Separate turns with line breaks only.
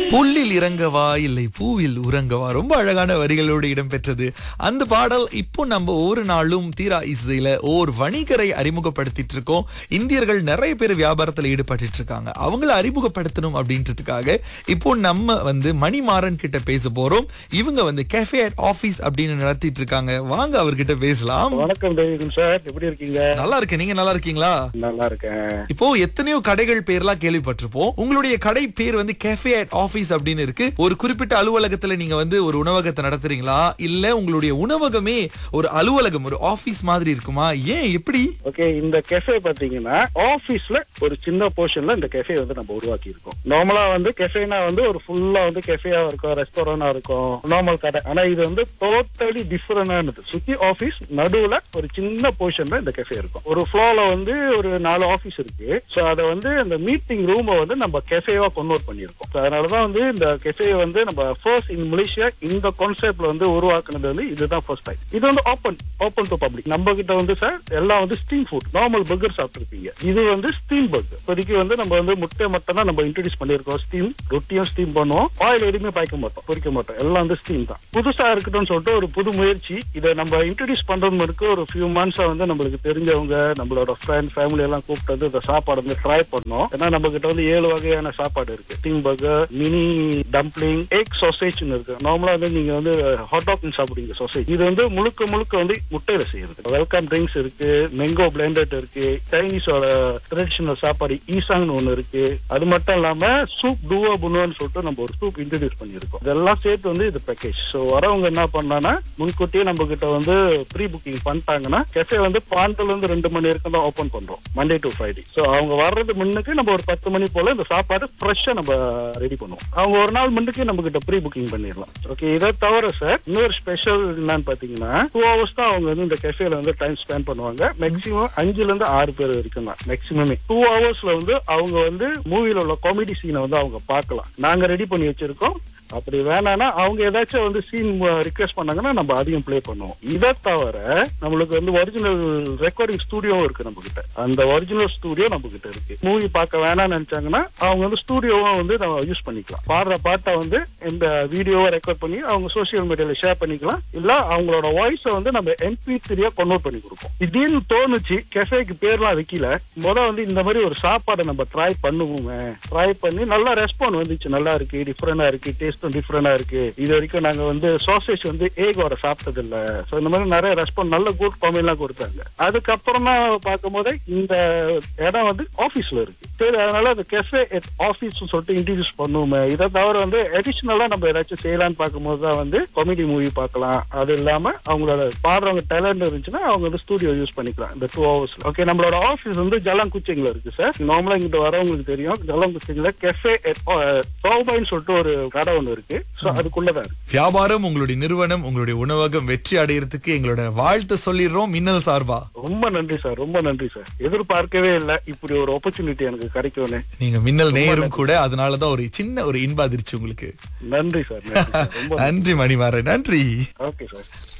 புல்லில் இறங்கவா இல்லை பூவில் உறங்கவா ரொம்ப அழகான வரிகளோடு இடம்பெற்றது அந்த பாடல் இப்போ நம்ம ஒவ்வொரு நாளும் தீரா இசையில ஓர் வணிகரை அறிமுகப்படுத்திட்டு இருக்கோம் இந்தியர்கள் நிறைய பேர் வியாபாரத்துல ஈடுபட்டு இருக்காங்க அவங்கள அறிமுகப்படுத்தணும் அப்படின்றதுக்காக இப்போ நம்ம வந்து மணிமாறன் கிட்ட பேச போறோம் இவங்க வந்து கேஃபே அட் ஆபீஸ் அப்படின்னு நடத்திட்டு இருக்காங்க வாங்க அவர்கிட்ட பேசலாம்
வணக்கம் தேவிகன் சார் எப்படி இருக்கீங்க
நல்லா இருக்கு நீங்க நல்லா இருக்கீங்களா
நல்லா இருக்கேன்
இப்போ எத்தனையோ கடைகள் பேர்லாம் கேள்விப்பட்டிருப்போம் உங்களுடைய கடை பேர் வந்து கேஃபே அட் ஆபீஸ் அப்படின்னு இருக்கு ஒரு குறிப்பிட்ட அலுவலகத்துல நீங்க வந்து ஒரு உணவகத்தை நடத்துறீங்களா இல்ல உங்களுடைய உணவகமே ஒரு அலுவலகம் ஒரு ஆபீஸ் மாதிரி இருக்குமா ஏன் எப்படி
ஓகே இந்த கெஃபே பாத்தீங்கன்னா ஆபீஸ்ல ஒரு சின்ன போர்ஷன்ல இந்த கெஃபே வந்து நம்ம உருவாக்கி இருக்கோம் நார்மலா வந்து கெஃபேனா வந்து ஒரு ஃபுல்லா வந்து கெஃபேயா இருக்கும் ரெஸ்டாரண்டா இருக்கும் நார்மல் கடை ஆனா இது வந்து டோட்டலி டிஃபரெண்டானது சுத்தி ஆபீஸ் நடுவுல ஒரு சின்ன போர்ஷன்ல இந்த கெஃபே இருக்கும் ஒரு ஃப்ளோர்ல வந்து ஒரு நாலு ஆபீஸ் இருக்கு சோ அத வந்து அந்த மீட்டிங் ரூமை வந்து நம்ம கெஃபேவா கன்வெர்ட் பண்ணியிருக்கோம் So அதனாலதான் வந்து இந்த கெஃபே வந்து நம்ம ஃபர்ஸ்ட் இன் மலேசியா இந்த கான்செப்ட்ல வந்து உருவாக்குனது வந்து இதுதான் ஃபர்ஸ்ட் டைம் இது வந்து ஓப்பன் ஓப்பன் டு பப்ளிக் நம்ம கிட்ட வந்து சார் எல்லாம் வந்து ஸ்டீம் ஃபுட் நார்மல் பர்கர் சாப்பிட்டுருப்பீங்க இது வந்து ஸ்டீம் பர்கர் இப்போதைக்கு வந்து நம்ம வந்து முட்டை மட்டும் தான் நம்ம இன்ட்ரடியூஸ் பண்ணியிருக்கோம் ஸ்டீம் ரொட்டியும் ஸ்டீம் பண்ணுவோம் ஆயில் எதுவுமே பாய்க்க மாட்டோம் பொரிக்க மாட்டோம் எல்லாம் வந்து ஸ்டீம் தான் புதுசா இருக்கட்டும்னு சொல்லிட்டு ஒரு புது முயற்சி இதை நம்ம இன்ட்ரடியூஸ் பண்றதுக்கு ஒரு ஃபியூ மந்த்ஸா வந்து நம்மளுக்கு தெரிஞ்சவங்க நம்மளோட ஃப்ரெண்ட் ஃபேமிலி எல்லாம் கூப்பிட்டு வந்து இந்த சாப்பாடு வந்து ட்ரை பண்ணோம் ஏன்னா நம்ம கிட்ட வந்து ஏழு வகையான சாப்பாடு இருக்கு steam burger mini dumpling egg sausage இருக்கு நார்மலா வந்து நீங்க வந்து ஹாட் டாக் சாப்பிடுவீங்க சாசேஜ் இது வந்து முழுக்க முழுக்க வந்து முட்டையில செய்யறது வெல்கம் ட்ரிங்க்ஸ் இருக்கு மெங்கோ பிளெண்டட் இருக்கு சைனீஸோட ட்ரெடிஷனல் சாப்பாடு ஈசாங்னு ஒண்ணு இருக்கு அது மட்டும் இல்லாம சூப் டூவா புனுவான்னு சொல்லிட்டு நம்ம ஒரு சூப் இன்ட்ரடியூஸ் பண்ணிருக்கோம் இதெல்லாம் சேர்த்து வந்து இது பேக்கேஜ் ஸோ வரவங்க என்ன பண்ணாங்கன்னா முன்கூட்டியே நம்ம கிட்ட வந்து ப்ரீ புக்கிங் பண்ணிட்டாங்கன்னா கெஃபே வந்து பன்னெண்டுல இருந்து ரெண்டு மணி வரைக்கும் தான் ஓபன் பண்றோம் மண்டே டு ஃப்ரைடே ஸோ அவங்க வர்றது முன்னுக்கு நம்ம ஒரு பத்து மணி போல இந்த சாப்பாடு ஃப்ரெஷ்ஷா நம்ம ரெடி பண்ணுவோம் அவங்க ஒரு நாள் முன்னுக்கு நம்ம கிட்ட ப்ரீ புக்கிங் பண்ணிடலாம் ஓகே இதை தவிர சார் இன்னொரு ஸ்பெஷல் என்னன்னு பாத்தீங்கன்னா டூ ஹவர்ஸ் தான் அவங்க வந்து இந்த கெஃபேல வந்து டைம் ஸ்பெண்ட் பண்ணுவாங்க மேக்ஸிமம் அஞ்சுல இருந்து ஆறு பேர் வரைக்கும் தான் மேக்ஸிமமே டூ ஹவர்ஸ்ல வந்து அவங்க வந்து மூவில உள்ள காமெடி சீனை வந்து அவங்க பார்க்கலாம் நாங்க ரெடி பண்ணி வச்சிருக்கோம் அப்படி வேணாம்னா அவங்க ஏதாச்சும் வந்து சீன் ரிக்வெஸ்ட் பண்ணாங்கன்னா நம்ம அதையும் ப்ளே பண்ணுவோம் இதை தவிர நம்மளுக்கு வந்து ஒரிஜினல் ரெக்கார்டிங் ஸ்டூடியோவும் இருக்கு நம்ம கிட்ட அந்த ஒரிஜினல் ஸ்டூடியோ நம்ம கிட்ட இருக்கு மூவி பார்க்க வேணாம்னு நினைச்சாங்கன்னா அவங்க வந்து ஸ்டூடியோவும் வந்து நம்ம யூஸ் பண்ணிக்கலாம் பாடுற பாட்டை வந்து இந்த வீடியோவை ரெக்கார்ட் பண்ணி அவங்க சோசியல் மீடியால ஷேர் பண்ணிக்கலாம் இல்ல அவங்களோட வாய்ஸை வந்து நம்ம எம்பி த்ரீயா கன்வெர்ட் பண்ணி கொடுப்போம் திடீர்னு தோணுச்சு கெஃபேக்கு பேர்லாம் வைக்கல முத வந்து இந்த மாதிரி ஒரு சாப்பாடை நம்ம ட்ரை பண்ணுவோங்க ட்ரை பண்ணி நல்லா ரெஸ்பாண்ட் வந்துச்சு நல்லா இருக்கு டிஃப்ரெண்டா இருக்கு டேஸ்டும் டிஃப்ரெண்டா இருக்கு இது வரைக்கும் நாங்க வந்து சாசேஜ் வந்து ஏகோட சாப்பிட்டது இல்ல சோ இந்த மாதிரி நிறைய ரெஸ்பாண்ட் நல்ல குட் காமெண்ட் எல்லாம் கொடுத்தாங்க அதுக்கப்புறமா பார்க்கும் போதே இந்த இடம் வந்து ஆபீஸ்ல இருக்கு சரி அதனால அந்த கெஃபே ஆபீஸ் சொல்லிட்டு இன்ட்ரடியூஸ் பண்ணுவோமே இதை தவிர வந்து அடிஷனலா நம்ம ஏதாச்சும் செய்யலாம்னு பார்க்கும்போது தான் வந்து காமெடி மூவி பார்க்கலாம் அது இல்லாம அவங்களோட பாடுறவங்க டேலண்ட் இருந்துச்சுன்னா அவங்க வந்து ஸ்டூடியோ யூஸ் பண்ணிக்கலாம் இந்த டூ ஹவர்ஸ்ல ஓகே நம்மளோட ஆபீஸ் வந்து ஜலாங்குச்சிங்ல இருக்கு சார் நார்மலா இங்கிட்ட வரவங்களுக்கு தெரியும் ஜலாங்குச்சிங்ல கெஃபே சோபாயின்னு சொல்லிட்டு ஒரு கடை ஒன்று இருக்கு ஸோ அதுக்குள்ளதான் இருக்கு
வியாபாரம் உங்களுடைய நிறுவனம் உங்களுடைய உணவகம் வெற்றி அடையறதுக்கு எங்களோட வாழ்த்து சொல்லிடுறோம் மின்னல் சார்பா
ரொம்ப நன்றி சார் ரொம்ப நன்றி சார் எதிர்பார்க்கவே இல்லை இப்படி ஒரு ஆப்பர்ச்சுனிட்டி எனக்கு கிடைக்கும்னு
நீங்க மின்னல் நேயரும் கூட அதனாலதான் ஒரு சின்ன ஒரு இன்ப அதிர்ச்சி உங்களுக்கு
நன்றி சார் நன்றி சார் ரொம்ப
நன்றி மணிமாறன் நன்றி
ஓகே சார்